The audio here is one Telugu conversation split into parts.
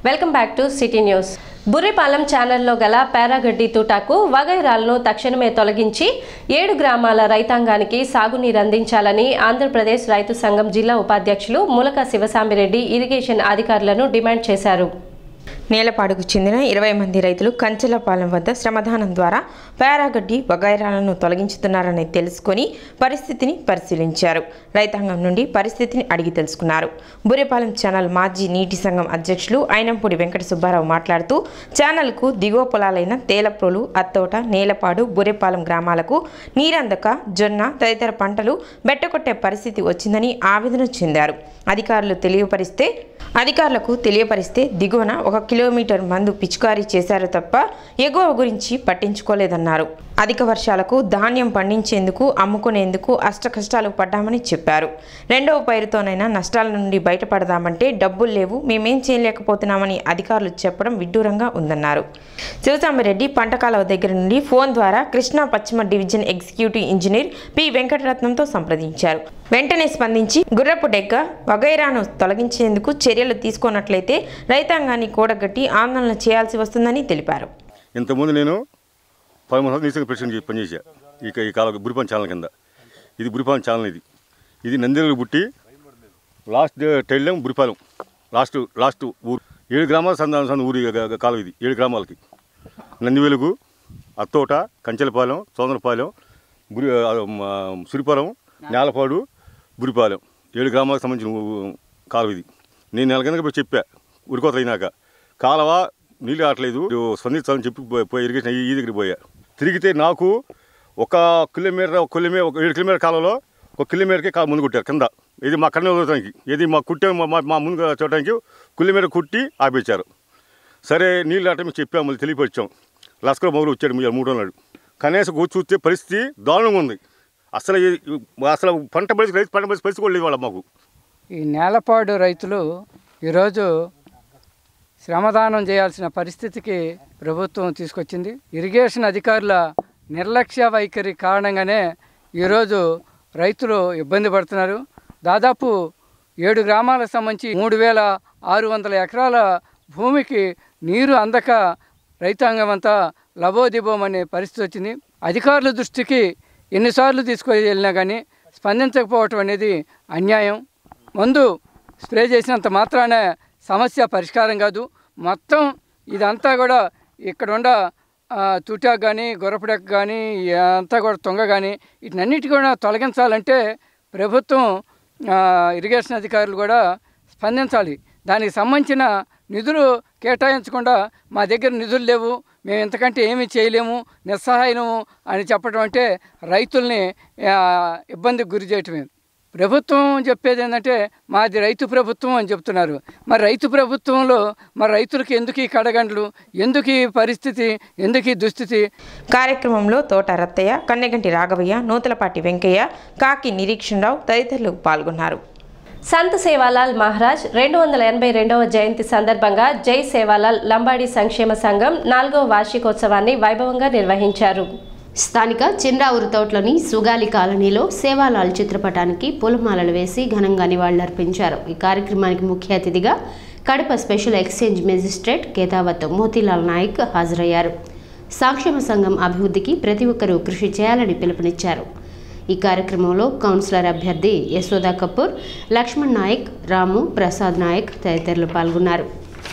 welcome back to city news Burripalem ఛానల్లో గల పారాగడ్డి తూటాకు వగైరాలను తక్షణమే తొలగించి ఏడు గ్రామాల రైతాంగానికి సాగునీరు అందించాలని ఆంధ్రప్రదేశ్ రైతు సంఘం జిల్లా ఉపాధ్యక్షులు ములక శివసామిరెడ్డి ఇరిగేషన్ అధికారులను డిమాండ్ చేశారు నేలపాడుకు చెందిన ఇరవై మంది రైతులు కంచెలపాలెం వద్ద శ్రమదానం ద్వారా పారాగడ్డి వగైరాలను తొలగించుతున్నారని తెలుసుకొని పరిస్థితిని పరిశీలించారు రైతాంగం నుండి పరిస్థితిని అడిగి తెలుసుకున్నారు బురేపాలెం ఛానల్ మాజీ నీటి సంఘం అధ్యక్షులు అయినంపూడి వెంకట సుబ్బారావు మాట్లాడుతూ ఛానల్కు దిగువ పొలాలైన తేలప్రోలు అత్తోట నేలపాడు బురేపాలెం గ్రామాలకు నీరందక జొన్న తదితర పంటలు బెట్టకొట్టే పరిస్థితి వచ్చిందని ఆవేదన చెందారు అధికారులు తెలియపరిస్తే అధికారులకు తెలియపరిస్తే దిగువన ఒక కిలోమీటర్ మందు పిచికారీ చేశారు తప్ప ఎగువ గురించి పట్టించుకోలేదన్నారు అధిక వర్షాలకు ధాన్యం పండించేందుకు అమ్ముకునేందుకు అష్టకష్టాలు పడ్డామని చెప్పారు రెండవ పైరుతోనైనా నష్టాల నుండి బయటపడదామంటే డబ్బులు లేవు మేమేం చేయలేకపోతున్నామని అధికారులు చెప్పడం విడ్డూరంగా ఉందన్నారు శివసామిరెడ్డి పంటకాలవ దగ్గర నుండి ఫోన్ ద్వారా కృష్ణా పశ్చిమ డివిజన్ ఎగ్జిక్యూటివ్ ఇంజనీర్ పి వెంకటరత్నంతో సంప్రదించారు వెంటనే స్పందించి గుర్రపు డెగ్గ వగైరాను తొలగించేందుకు చర్యలు తీసుకున్నట్లయితే రైతాంగాన్ని కూడగట్టి ఆందోళన చేయాల్సి వస్తుందని తెలిపారు ఇంతకుముందు నేను పదమూడు సంవత్సరాలు నీసంగా ప్రెసిడెంట్ పనిచేసా ఇక ఈ కాలం బురిపాన్ ఛానల్ కింద ఇది బురిపాలెం ఛానల్ ఇది ఇది నందిరలు పుట్టి లాస్ట్ టైల్యం బురిపాలెం లాస్ట్ లాస్ట్ ఊరు ఏడు గ్రామాల సంధాన సంద ఊరి గ- గ- కాలం ఇది ఏడు గ్రామాలకి నందివెలుగు అత్తోట కంచెలపాలెం సోదరపాలెం బురి ఆ, మ, సురిపాలెం నేలపాడు బురిపాలెం ఏడు గ్రామాలకు సంబంధించిన ఊ- కాలువ ఇది నేను నెల కిందకి పోయి చెప్పా ఉరికోత అయినాక కాలువ నీళ్ళు రావట్లేదు ఇటు స్పందించాలని చెప్పి పోయి- పోయి ఇరిగేషన్ ఈ దగ్గరికి పోయా తిరిగితే నాకు ఒక కిలోమీటర్ ఒక కిలోమీటర్ ఒక ఏడు కిలోమీటర్ కాలంలో ఒక కిలోమీటర్కి కా ముందు కొట్టారు కింద ఇది మా కన్న వదలటానికి ఇది మా కుట్టే మా- మా- మా ముందు చూడటానికి కిలోమీటర్ కుట్టి ఆపేశారు సరే నీళ్ళు రావటం మీకు చెప్పాము మళ్ళీ తెలియపరిచాం లస్కర్ మొదలు వచ్చాడు మీరు మూడో నాడు కనీసం కూర్చు చూస్తే పరిస్థితి దారుణంగా ఉంది అసలు ఈ- అసలు పంట పరిస్థితి రైతు పంట పరిస్థితి పరిస్థితి కూడా లేదు వాళ్ళ మాకు ఈ నేలపాడు రైతులు ఈరోజు శ్రమదానం చేయాల్సిన పరిస్థితికి ప్రభుత్వం తీసుకొచ్చింది ఇరిగేషన్ అధికారుల నిర్లక్ష్య వైఖరి కారణంగానే ఈరోజు రైతులు ఇబ్బంది పడుతున్నారు దాదాపు ఏడు గ్రామాలకు సంబంధించి మూడు వేల ఆరు వందల ఎకరాల భూమికి నీరు అందక రైతాంగం అంతా లబోదిబోమనే పరిస్థితి వచ్చింది అధికారుల దృష్టికి ఎన్నిసార్లు తీసుకొని వెళ్ళినా కానీ స్పందించకపోవటం అనేది అన్యాయం మందు స్ప్రే చేసినంత మాత్రాన సమస్య పరిష్కారం కాదు మొత్తం ఇదంతా కూడా ఇక్కడ ఉండ తుటాకు కానీ గొర్రపడకు కానీ అంతా కూడా తొంగ కానీ వీటినన్నిటి కూడా తొలగించాలంటే ప్రభుత్వం ఆ, ఇరిగేషన్ అధికారులు కూడా స్పందించాలి దానికి సంబంధించిన నిధులు కేటాయించకుండా మా దగ్గర నిధులు లేవు మేము ఇంతకంటే ఏమీ చేయలేము నిస్సహాయము అని చెప్పడం అంటే రైతుల్ని ఆ, ఇబ్బందికి గురి చేయటమే ప్రభుత్వం చెప్పేది ఏంటంటే మాది రైతు ప్రభుత్వం అని చెప్తున్నారు మరి రైతు ప్రభుత్వంలో మరి రైతులకు ఎందుకు ఈ కడగండ్లు ఎందుకు ఈ పరిస్థితి ఎందుకు ఈ దుస్థితి కార్యక్రమంలో తోట రత్తయ్య కన్నెగంటి రాఘవయ్య నూతలపాటి వెంకయ్య కాకి నిరీక్షణరావు తదితరులు పాల్గొన్నారు సంత్ సేవాలాల్ మహారాజ్ రెండు వందల ఎనభై రెండవ జయంతి సందర్భంగా జై సేవాలాల్ లంబాడి సంక్షేమ సంఘం నాలుగవ వార్షికోత్సవాన్ని వైభవంగా నిర్వహించారు స్థానిక చిన్రావురు తోటలోని సుగాలి కాలనీలో సేవాలాల్ చిత్రపటానికి పూలమాలలు వేసి ఘనంగా నివాళులర్పించారు ఈ కార్యక్రమానికి ముఖ్య అతిథిగా Kadapa special exchange magistrate Kethavath Motilal Naik హాజరయ్యారు సంక్షేమ సంఘం అభివృద్ధికి ప్రతి ఒక్కరూ కృషి చేయాలని పిలుపునిచ్చారు ఈ కార్యక్రమంలో కౌన్సిలర్ అభ్యర్థి యశోదా కపూర్ లక్ష్మణ్ నాయక్ రాము ప్రసాద్ నాయక్ తదితరులు పాల్గొన్నారు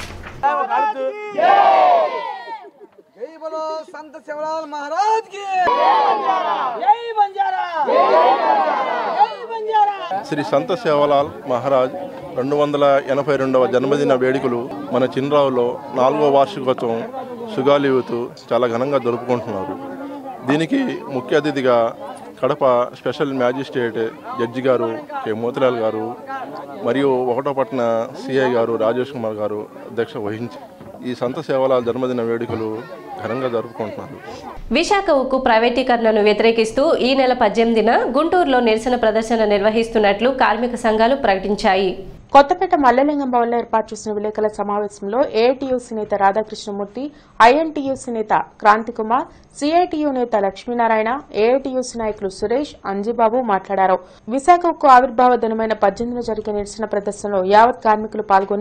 जय बोलो संत सेवलाल महाराज की जय बंजारा जय बंजारा శ్రీ సంత సేవలాల్ మహారాజ్ రెండు వందల ఎనభై రెండవ జన్మదిన వేడుకలు మన చిన్రావులో నాలుగవ వార్షికోత్సవం సుగాలి యూత్ చాలా ఘనంగా జరుపుకుంటున్నారు దీనికి ముఖ్య అతిథిగా కడప స్పెషల్ మ్యాజిస్ట్రేట్ జడ్జి గారు కె మోతిలాల్ గారు మరియు ఒకటో పట్టణ సిఐ గారు రాజేష్ కుమార్ గారు అధ్యక్ష వహించి ఈ సంత సేవలాల్ జన్మదిన వేడుకలు ఘనంగా జరుపుకుంటున్నారు విశాఖ ఉక్కు ప్రైవేటీకరణను వ్యతిరేకిస్తూ ఈ నెల పద్దెనిమిదిన గుంటూరులో నిరసన ప్రదర్శన నిర్వహిస్తున్నట్లు కార్మిక సంఘాలు ప్రకటించాయి కొత్తపేట మల్లలింగం భవన్లో ఏర్పాటు చేసిన విలేకరుల సమావేశంలో ఏఐటీయూసీ నేత రాధాకృష్ణమూర్తి ఐఎన్టీయూసీ నేత క్రాంతికుమార్ సిఐటియు నేత లక్ష్మీనారాయణ ఏఐటీయూసీ నాయకులు సురేష్ అంజిబాబు మాట్లాడారు విశాఖకు ఆవిర్భావ దినమైన పద్దెనిమిదిన జరిగే నిరసన ప్రదర్శనలో యావత్ కార్మికులు పాల్గొని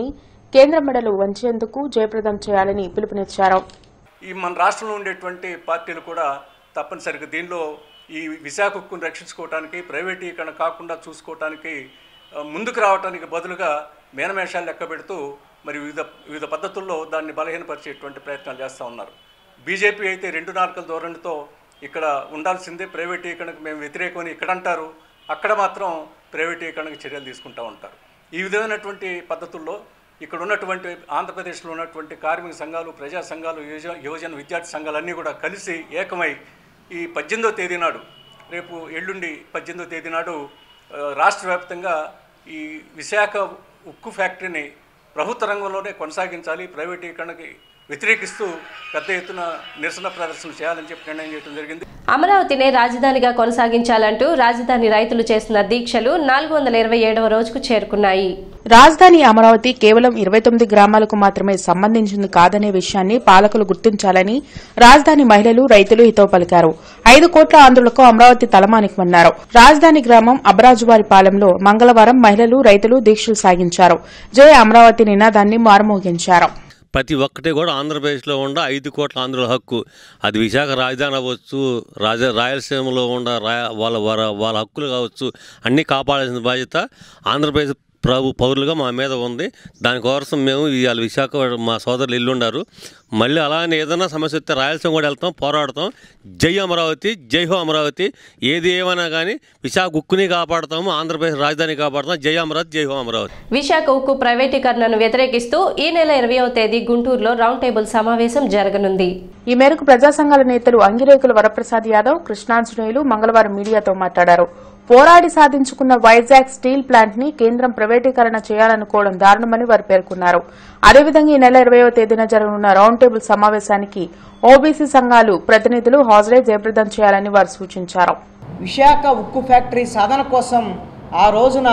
కేంద్ర మెడలు వంచేందుకు జయప్రదం చేయాలని పిలుపునిచ్చారు ఈ మన రాష్ట్రంలో ఉండేటువంటి పార్టీలు కూడా తప్పనిసరిగా దీనిలో ఈ విశాఖ ఉక్కును రక్షించుకోవడానికి ప్రైవేటీకరణ కాకుండా చూసుకోవటానికి ఆ, ముందుకు రావడానికి బదులుగా మేనమేషాలు లెక్క పెడుతూ మరి వివిధ వివిధ పద్ధతుల్లో దాన్ని బలహీనపరిచేటువంటి ప్రయత్నాలు చేస్తూ ఉన్నారు బీజేపీ అయితే రెండు నాలుకల ధోరణితో ఇక్కడ ఉండాల్సిందే ప్రైవేటీకరణకు మేము వ్యతిరేకమని ఇక్కడ అంటారు అక్కడ మాత్రం ప్రైవేటీకరణకు చర్యలు తీసుకుంటూ ఉంటారు ఈ విధమైనటువంటి పద్ధతుల్లో ఇక్కడ ఉన్నటువంటి ఆంధ్రప్రదేశ్లో ఉన్నటువంటి కార్మిక సంఘాలు ప్రజా సంఘాలు యువజన యువజన విద్యార్థి సంఘాలన్నీ కూడా కలిసి ఏకమై ఈ పద్దెనిమిదో తేదీ నాడు రేపు ఎల్లుండి పద్దెనిమిదో తేదీ నాడు ఆ, రాష్ట్ర వ్యాప్తంగా ఈ విశాఖ ఉక్కు ఫ్యాక్టరీని ప్రభుత్వ రంగంలోనే కొనసాగించాలి ప్రైవేటీకరణకి వ్యతిరేకిస్తూ పెద్ద ఎత్తున నిరసన ప్రదర్శన చేయాలని చెప్పి నిర్ణయం చేయడం జరిగింది అమరావతినే రాజధానిగా కొనసాగించాలంటూ రాజధాని రైతులు చేస్తున్న దీక్షలు నాలుగు వందల ఇరవై ఏడవ రోజుకు చేరుకున్నాయి రాజధాని అమరావతి కేవలం ఇరవై తొమ్మిది గ్రామాలకు మాత్రమే సంబంధించింది కాదనే విషయాన్ని పాలకులు గుర్తించాలని రాజధాని మహిళలు రైతులు హితవు పలికారు ఐదు కోట్ల ఆంధ్రులకు అమరావతి తలమానికమన్నారు రాజధాని గ్రామం అబరాజువారి పాలెంలో మంగళవారం మహిళలు రైతులు దీక్షలు సాగించారు జయ అమరావతి నినాదాన్ని మారుమోగించారు ప్రతి ఒక్కటి కూడా ఆంధ్రప్రదేశ్లో ఉండ ఐదు కోట్ల ఆంధ్రుల హక్కు అది విశాఖ రాజధాని అవ్వచ్చు రాజ రాయలసీమలో ఉండ రాయ వాళ్ళ వాళ్ళ వాళ్ళ హక్కులు కావచ్చు అన్నీ కాపాడాల్సిన బాధ్యత ఆంధ్రప్రదేశ్ ప్రభు పౌరులుగా మా మీద ఉంది దానికోసం మేము ఇవాళ విశాఖ మా సోదరులు ఇల్లుండారు మళ్ళీ అలానే ఏదైనా సమస్య వస్తే రాయలసీమ కూడా వెళ్తాం పోరాడతాం జై అమరావతి జై హో అమరావతి ఏది ఏమైనా కానీ విశాఖ ఉక్కుని కాపాడతాము ఆంధ్రప్రదేశ్ రాజధాని కాపాడతాం జై అమరావతి జై హో అమరావతి విశాఖ ఉక్కు ప్రైవేటీకరణను వ్యతిరేకిస్తూ ఈ నెల ఇరవయవ తేదీ గుంటూరులో రౌండ్ టేబుల్ సమావేశం జరగనుంది ఈ మేరకు ప్రజా సంఘాల నేతలు అంగిరేకుల వరప్రసాద్ యాదవ్ కృష్ణాంజనేయులు మంగళవారం మీడియాతో మాట్లాడారు పోరాడి సాధించుకున్న వైజాగ్ స్టీల్ ప్లాంట్ ని కేంద్రం ప్రైవేటీకరణ చేయాలనుకోవడం దారుణమని వారు పేర్కొన్నారు అదేవిధంగా ఈ నెల ఇరవయవ తేదీన జరగనున్న రౌండ్ టేబుల్ సమావేశానికి ఓబీసీ సంఘాలు ప్రతినిధులు హాజరై జయప్రదం చేయాలని వారు సూచించారు విశాఖ ఉక్కు ఫ్యాక్టరీ సాధన కోసం ఆ రోజున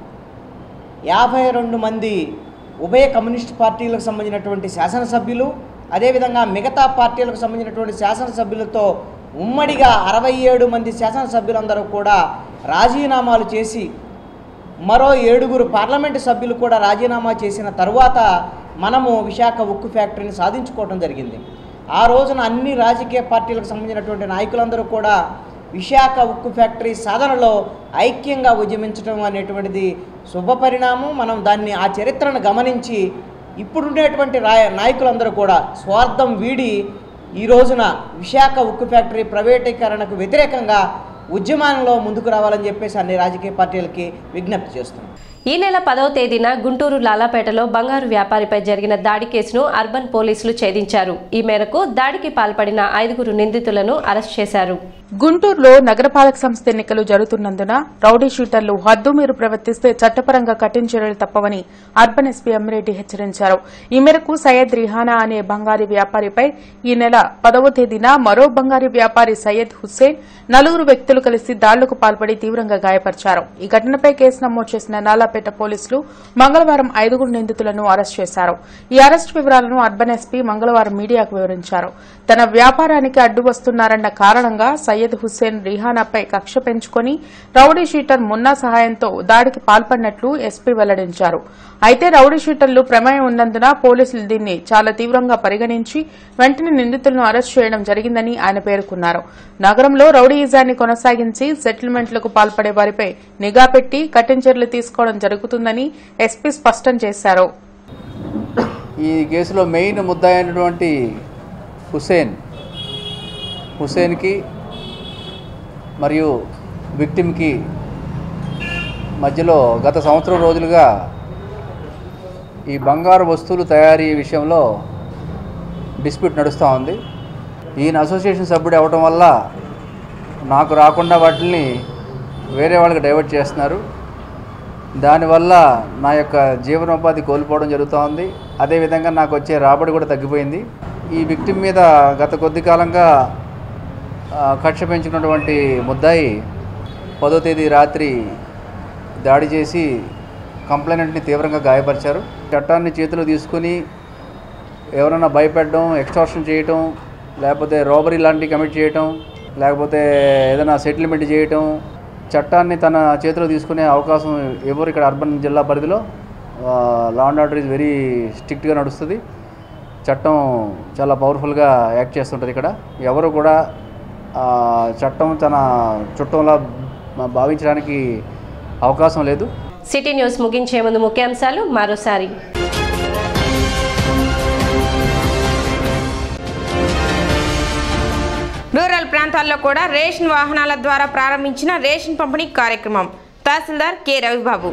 యాభై రెండు మంది ఉభయ కమ్యూనిస్ట్ పార్టీలకు సంబంధించినటువంటి శాసనసభ్యులు అదేవిధంగా మిగతా పార్టీలకు సంబంధించినటువంటి శాసనసభ్యులతో ఉమ్మడిగా అరవై ఏడు మంది శాసనసభ్యులందరూ కూడా రాజీనామాలు చేసి మరో ఏడుగురు పార్లమెంటు సభ్యులు కూడా రాజీనామా చేసిన తరువాత మనము విశాఖ ఉక్కు ఫ్యాక్టరీని సాధించుకోవడం జరిగింది ఆ రోజున అన్ని రాజకీయ పార్టీలకు సంబంధించినటువంటి నాయకులందరూ కూడా విశాఖ ఉక్కు ఫ్యాక్టరీ సాధనలో ఐక్యంగా ఉద్యమించడం అనేటువంటిది శుభ పరిణామం మనం దాన్ని ఆ చరిత్రను గమనించి ఇప్పుడుండేటువంటి రా నాయకులందరూ కూడా స్వార్థం వీడి ఈ రోజున విశాఖ ఉక్కు ఫ్యాక్టరీ ప్రైవేటీకరణకు వ్యతిరేకంగా ఉద్యమానంలో ముందుకు రావాలని చెప్పేసి అన్ని రాజకీయ పార్టీలకి విజ్ఞప్తి చేస్తున్నాం ఈ నెల పదవ తేదీన గుంటూరు లాలాపేటలో బంగారు వ్యాపారిపై జరిగిన దాడి కేసును అర్బన్ పోలీసులు ఛేదించారు ఈ మేరకు దాడికి పాల్పడిన ఐదుగురు నిందితులను అరెస్ట్ చేశారు గుంటూరులో నగరపాలక సంస్థ ఎన్నికలు జరుగుతున్నందున రౌడీ షీటర్లు హద్దు మీరు ప్రవర్తిస్తే చట్టపరంగా కఠిన చర్యలు తప్పవని అర్బన్ ఎస్పీ అమ్మిరెడ్డి హెచ్చరించారు ఈ మేరకు సయ్యద్ రిహానా అనే బంగారీ వ్యాపారిపై ఈ నెల పదవ తేదీన మరో బంగారీ వ్యాపారి సయ్యద్ హుస్సేన్ నలుగురు వ్యక్తులు కలిసి దాడులకు పాల్పడి తీవ్రంగా గాయపరిచారు ఈ ఘటనపై కేసు నమోదు చేసిన నాలాపేట పోలీసులు మంగళవారం ఐదుగురు నిందితులను అరెస్ట్ చేశారు ఈ అరెస్ట్ వివరాలను అర్బన్ ఎస్పీ మంగళవారం మీడియాకు వివరించారు తన వ్యాపారానికి అడ్డు వస్తున్నారన్న కారణంగా సయ్యద్ హుస్సేన్ రిహానాపై కక్ష పెంచుకొని రౌడీ షీటర్ మున్నా సహాయంతో దాడికి పాల్పడినట్లు ఎస్పీ వెల్లడించారు అయితే రౌడీ షీటర్లు ప్రమేయం ఉన్నందున పోలీసులు దీన్ని చాలా తీవ్రంగా పరిగణించి వెంటనే నిందితులను అరెస్ట్ చేయడం జరిగిందని ఆయన పేర్కొన్నారు నగరంలో రౌడీయిజాన్ని కొనసాగించి సెటిల్మెంట్లకు పాల్పడే వారిపై నిఘా పెట్టి కఠిన చర్యలు తీసుకోవడం జరుగుతుందని ఎస్పీ స్పష్టం చేశారు ఈ కేసులో మెయిన్ ముద్దాయి అయినటువంటి హుసేన్ హుసేన్కి మరియు విక్టిమ్కి మధ్యలో గత సంవత్సరం రోజులుగా ఈ బంగారు వస్తువులు తయారీ విషయంలో డిస్ప్యూట్ నడుస్తూ ఉంది ఈయన అసోసియేషన్ సభ్యుడు అవ్వటం వల్ల నాకు రాకుండా వాటిని వేరే వాళ్ళకి డైవర్ట్ చేస్తున్నారు దానివల్ల నా యొక్క జీవనోపాధి కోల్పోవడం జరుగుతూ ఉంది అదేవిధంగా నాకు వచ్చే రాబడి కూడా తగ్గిపోయింది ఈ విక్టిమ్ మీద గత కొద్ది కాలంగా ఆ, కక్ష పెంచుకున్నటువంటి ముద్దాయి పదో తేదీ రాత్రి దాడి చేసి కంప్లైనెంట్ని తీవ్రంగా గాయపరిచారు చట్టాన్ని చేతిలో తీసుకుని ఎవరైనా భయపెట్టడం ఎక్స్టార్షన్ చేయటం లేకపోతే రోబరీ లాంటివి కమిట్ చేయటం లేకపోతే ఏదైనా సెటిల్మెంట్ చేయటం చట్టాన్ని తన చేతిలో తీసుకునే అవకాశం ఎవరు ఇక్కడ అర్బన్ జిల్లా పరిధిలో law and order is very స్ట్రిక్ట్గా నడుస్తుంది చట్టం చాలా పవర్ఫుల్గా యాక్ట్ చేస్తుంటుంది ఇక్కడ ఎవరు కూడా ఆ, చట్టం తన చుట్టంలా భావించడానికి అవకాశం లేదు సిటీ న్యూస్ ముగించే ముందు ముఖ్యాంశాలు మరోసారి రూరల్ ప్రాంతాల్లో కూడా రేషన్ వాహనాల ద్వారా ప్రారంభించిన రేషన్ పంపిణీ కార్యక్రమం తహసీల్దార్ కె రవిబాబు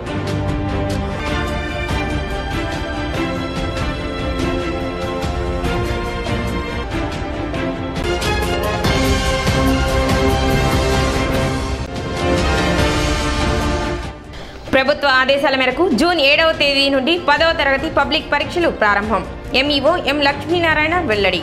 ప్రభుత్వ ఆదేశాల మేరకు జూన్ ఏడవ తేదీ నుండి పదవ తరగతి పబ్లిక్ పరీక్షలు ప్రారంభం ఎంఈఓ ఎం లక్ష్మీనారాయణ వెల్లడి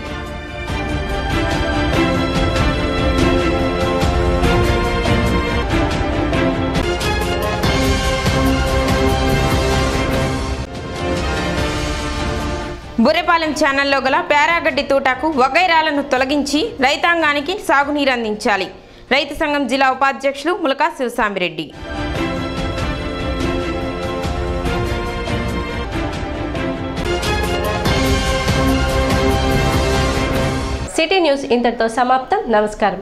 బుర్రెపాలెం ఛానల్లో గల పేరాగడ్డి తోటకు వగైరాలను తొలగించి రైతాంగానికి సాగునీరు అందించాలి రైతు సంఘం జిల్లా ఉపాధ్యక్షులు ములకా శివసామిరెడ్డి సిటీ న్యూస్ ఇంతటితో సమాప్తం నమస్కారం